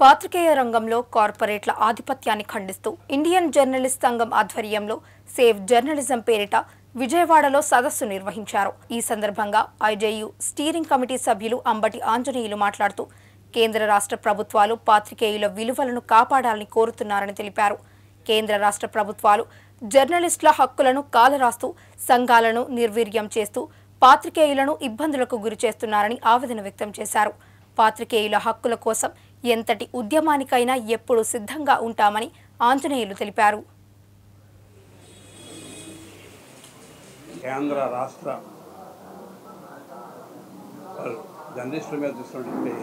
పాత్రికేయ రంగంలో కార్పొరేట్ల ఆధిపత్యాన్ని ఖండిస్తూ ఇండియన్ జర్నలిస్ట్ సంఘం ఆధ్వర్యంలో సేవ్ జర్నలిజం పేరిట విజయవాడలో సదస్సు నిర్వహించారు ఈ సందర్భంగా ఐజేయు స్టీరింగ్ కమిటీ సభ్యులు అంబటి ఆంజనేయులు మాట్లాడుతూ కేంద్ర రాష్ట్ర ప్రభుత్వాలు పాత్రికేయుల విలువలను కాపాడాలని కోరుతున్నారని తెలిపారు కేంద్ర రాష్ట్ర ప్రభుత్వాలు జర్నలిస్టుల హక్కులను కాలరాస్తూ సంఘాలను నిర్వీర్యం చేస్తూ పాత్రికేయులను ఇబ్బందులకు గురి చేస్తున్నారని ఆవేదన వ్యక్తం చేశారు పాత్రికేయుల హక్కుల కోసం ఎంతటి ఉద్యమానికైనా ఎప్పుడూ సిద్ధంగా ఉంటామని ఆంజనేయులు తెలిపారు కేంద్ర రాష్ట్ర వాళ్ళు జర్నలిస్టుల మీద చూస్తున్నటువంటి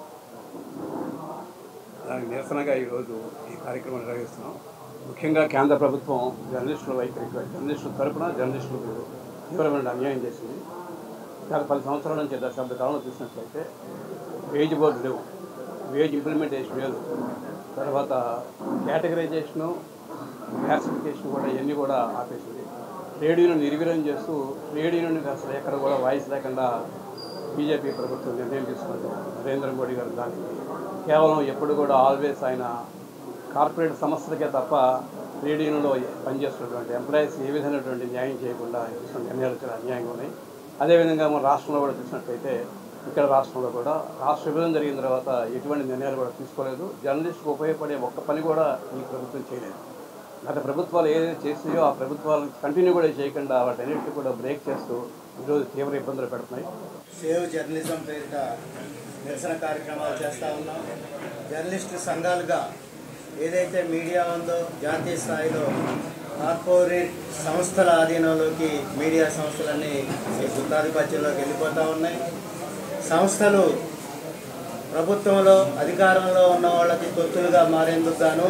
దానికి నిరసనగా ఈరోజు ఈ కార్యక్రమం నిర్వహిస్తున్నాం ముఖ్యంగా కేంద్ర ప్రభుత్వం జర్నలిస్టుల వైఖరికి జర్నలిస్టుల తరపున జర్నలిస్టులకు తీవ్రమైన అన్యాయం చేసింది గత పది సంవత్సరాల నుంచి దశాబ్ద కాలంలో చూసినట్లయితే వేజ్ బోర్డు లేవు వేజ్ ఇంప్లిమెంటేషన్ లేదు తర్వాత కేటగరైజేషను క్లాసిఫికేషన్ కూడా ఇవన్నీ కూడా ఆపేసింది ట్రేడ్ యూనియన్ నిర్వీర్యం చేస్తూ ట్రేడ్ యూనియన్ అసలు ఎక్కడ కూడా వాయిస్ లేకుండా బీజేపీ ప్రభుత్వం నిర్ణయం తీసుకుంది నరేంద్ర మోడీ గారు దానికి కేవలం ఎప్పుడు కూడా ఆల్వేస్ ఆయన కార్పొరేట్ సంస్థలకే తప్ప ట్రేడ్ యూనియన్లో పనిచేస్తున్నటువంటి ఎంప్లాయీస్ ఏ విధమైనటువంటి న్యాయం చేయకుండా తీసుకున్న నిర్ణయాలు చాలా అన్యాయంగా ఉన్నాయి అదేవిధంగా మన రాష్ట్రంలో కూడా చూసినట్లయితే ఇక్కడ రాష్ట్రంలో కూడా రాష్ట్ర విభజన జరిగిన తర్వాత ఎటువంటి నిర్ణయాలు కూడా తీసుకోలేదు జర్నలిస్టుకు ఉపయోగపడే ఒక్క పని కూడా ఈ ప్రభుత్వం చేయలేదు గత ప్రభుత్వాలు ఏదైతే చేసినాయో ఆ ప్రభుత్వాలను కంటిన్యూ కూడా చేయకుండా వాటన్నిటిని కూడా బ్రేక్ చేస్తూ ఈరోజు తీవ్ర ఇబ్బందులు పెడుతున్నాయి సేవ్ జర్నలిజం పేరిట నిరసన కార్యక్రమాలు చేస్తూ ఉన్నాం జర్నలిస్టు సంఘాలుగా ఏదైతే మీడియా ఉందో జాతీయ స్థాయిలో కార్పొరేట్ సంస్థల ఆధీనంలోకి మీడియా సంస్థలన్నీ ఈ గుత్తాధిపత్యంలోకి వెళ్ళిపోతూ ఉన్నాయి సంస్థలు ప్రభుత్వంలో అధికారంలో ఉన్న వాళ్ళకి తొత్తులుగా మారేందుకు గాను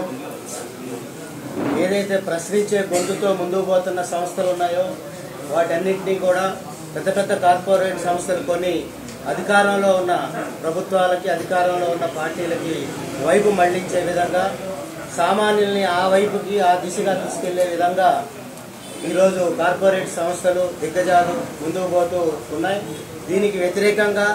ఏదైతే ప్రశ్నించే గొంతుతో ముందుకు పోతున్న సంస్థలు ఉన్నాయో వాటన్నింటినీ కూడా పెద్ద పెద్ద కార్పొరేట్ సంస్థలు కొని అధికారంలో ఉన్న ప్రభుత్వాలకి అధికారంలో ఉన్న పార్టీలకి వైపు మళ్లించే విధంగా సామాన్యుల్ని ఆ వైపుకి ఆ దిశగా తీసుకెళ్లే విధంగా ఈరోజు కార్పొరేట్ సంస్థలు దిగ్గజాలు ముందుకు పోతూ ఉన్నాయి దీనికి వ్యతిరేకంగా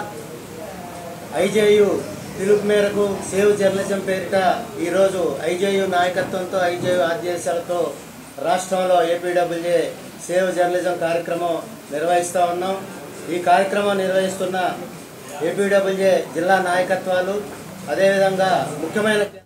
ఐజేయు పిలుపు మేరకు సేవ్ జర్నలిజం పేరిట ఈరోజు ఐజేయు నాయకత్వంతో ఐజేయు ఆదేశాలతో రాష్ట్రంలో ఏపీడబ్ల్యూజే సేవ్ జర్నలిజం కార్యక్రమం నిర్వహిస్తూ ఉన్నాం ఈ కార్యక్రమం నిర్వహిస్తున్న ఏపీడబ్ల్యూజే జిల్లా నాయకత్వాలు అదేవిధంగా ముఖ్యమైన